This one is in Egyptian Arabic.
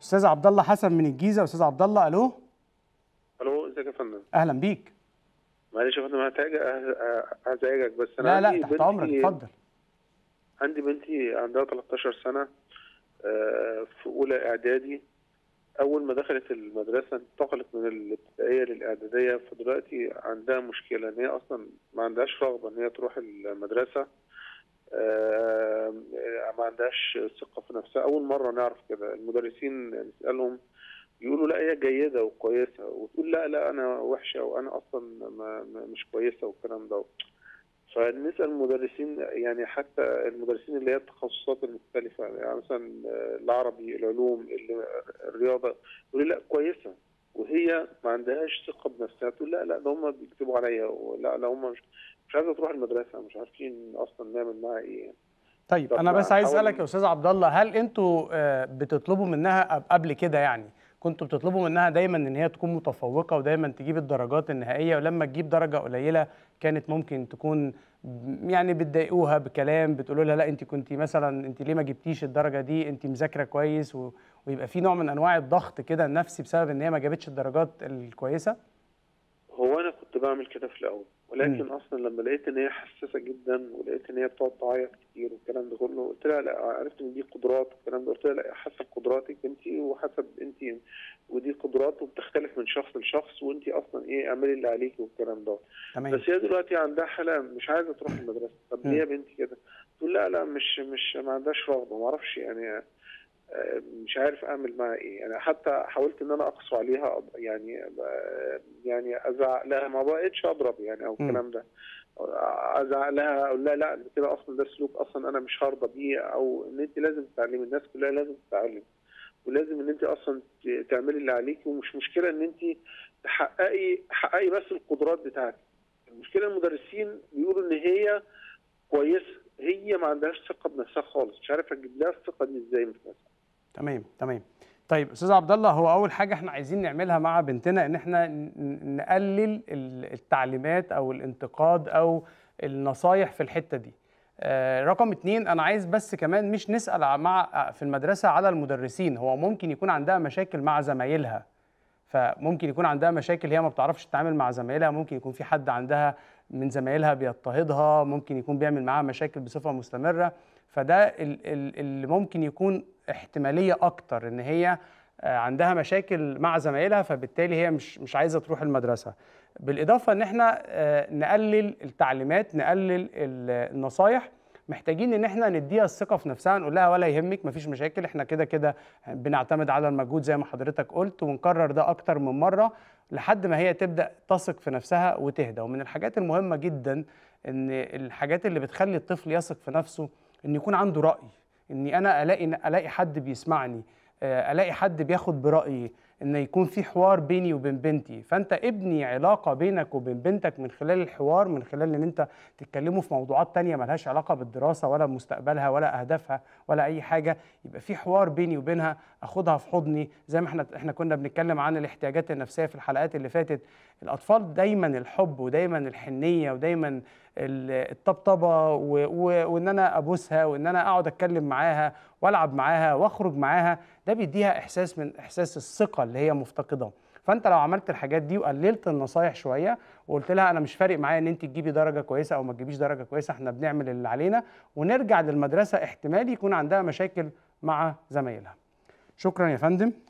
استاذ عبد الله حسن من الجيزه استاذ عبد الله الو الو ازيك يا فندم اهلا بيك معلش يا فندم هتعجب هزعجك بس انا لا لا عندي تحت امرك بنتي اتفضل عندي بنتي عندها 13 سنه آه، في اولى اعدادي اول ما دخلت المدرسه انتقلت من الابتدائيه للاعداديه فدلوقتي عندها مشكله ان هي اصلا ما عندهاش رغبه ان هي تروح المدرسه آه، ما عندهاش ثقه في نفسها اول مره نعرف كده المدرسين نسالهم يقولوا لا هي جيده وكويسه وتقول لا لا انا وحشه وانا اصلا ما ما- مش كويسه والكلام ده فنسال المدرسين يعني حتى المدرسين اللي هي التخصصات المختلفه يعني مثلا العربي العلوم ال- الرياضه يقولوا لا كويسه وهي ما عندهاش ثقه بنفسها تقول لا لا ده هم بيكتبوا عليا ولا لا هم مش مش عايزه تروح المدرسه مش عارفين اصلا نعمل معاها ايه طيب طب انا ما بس عايز حاول- اسالك يا استاذ عبد الله هل انتوا آه، بتطلبوا منها قب- قبل كده يعني كنتوا بتطلبوا منها دايما ان هي تكون متفوقه ودايما تجيب الدرجات النهائيه ولما تجيب درجه قليله كانت ممكن تكون ب- يعني بتضايقوها بكلام بتقولوا لها لا انت كنت مثلا انت ليه ما جبتيش الدرجه دي انت مذاكره كويس و... ويبقى في نوع من انواع الضغط كده النفسي بسبب ان هي ما جابتش الدرجات الكويسه هو انا كنت بعمل كده في الاول ولكن مم. اصلا لما لقيت ان هي حساسه جدا ولقيت ان هي بتقعد تعيط كتير والكلام ده كله قلت لها لا عرفت ان دي قدرات والكلام ده قلت لها لا حسب قدراتك انت وحسب انت ودي قدرات وبتختلف من شخص لشخص وانت اصلا ايه اعملي اللي عليكي والكلام ده تمام بس هي دلوقتي عندها حاله مش عايزه تروح المدرسه طب ليه يا بنتي كده؟ تقول لا لا مش مش ما عندهاش رغبه ما اعرفش يعني آه، مش عارف اعمل معاها ايه يعني حتى حاولت ان انا اقسو عليها أض- يعني آه، يعني ازعق لها ما بقتش اضرب يعني او مم. الكلام ده ازعق لها اقول لها لا كده اصلا ده سلوك اصلا انا مش هرضى بيه او ان انت لازم تتعلمي الناس كلها لازم تتعلم ولازم ان انت اصلا ت- تعملي اللي عليكي ومش مشكله ان انت تحققي حققي بس القدرات بتاعتك المشكله المدرسين بيقولوا ان هي كويسه هي ما عندهاش ثقه بنفسها خالص مش عارف اجيب لها الثقه دي ازاي من نفسها تمام تمام طيب استاذ عبد الله هو اول حاجه احنا عايزين نعملها مع بنتنا ان احنا ن- نقلل ال- التعليمات او الانتقاد او النصايح في الحته دي آه، رقم اتنين انا عايز بس كمان مش نسال ع- مع في المدرسه على المدرسين هو ممكن يكون عندها مشاكل مع زمايلها فممكن يكون عندها مشاكل هي ما بتعرفش تتعامل مع زمايلها ممكن يكون في حد عندها من زمايلها بيضطهدها ممكن يكون بيعمل معاها مشاكل بصفة مستمرة فده ال- ال- اللي ممكن يكون احتمالية أكتر إن هي آه، عندها مشاكل مع زمايلها فبالتالي هي مش مش عايزة تروح المدرسة بالإضافة إن إحنا آه، نقلل التعليمات نقلل ال- النصايح محتاجين ان احنا نديها الثقه في نفسها نقول لها ولا يهمك مفيش مشاكل احنا كده كده بنعتمد على المجهود زي ما حضرتك قلت ونكرر ده اكتر من مره لحد ما هي تبدا تثق في نفسها وتهدى ومن الحاجات المهمه جدا ان الحاجات اللي بتخلي الطفل يثق في نفسه ان يكون عنده راي اني انا الاقي الاقي حد بيسمعني آه، الاقي حد بياخد برايي ان يكون في حوار بيني وبين بنتي فانت ابني علاقه بينك وبين بنتك من خلال الحوار من خلال ان انت تتكلموا في موضوعات تانية ملهاش علاقه بالدراسه ولا بمستقبلها ولا اهدافها ولا اي حاجه يبقى في حوار بيني وبينها اخدها في حضني زي ما احنا احنا كنا بنتكلم عن الاحتياجات النفسيه في الحلقات اللي فاتت الاطفال دايما الحب ودايما الحنيه ودايما ال- الطبطبه و- و- وان انا ابوسها وان انا اقعد اتكلم معاها والعب معاها واخرج معاها ده بيديها احساس من احساس الثقه اللي هي مفتقده فانت لو عملت الحاجات دي وقللت النصايح شويه وقلت لها انا مش فارق معايا ان انت تجيبي درجه كويسه او ما تجيبيش درجه كويسه احنا بنعمل اللي علينا ونرجع للمدرسه احتمال يكون عندها مشاكل مع زمايلها شكرا يا فندم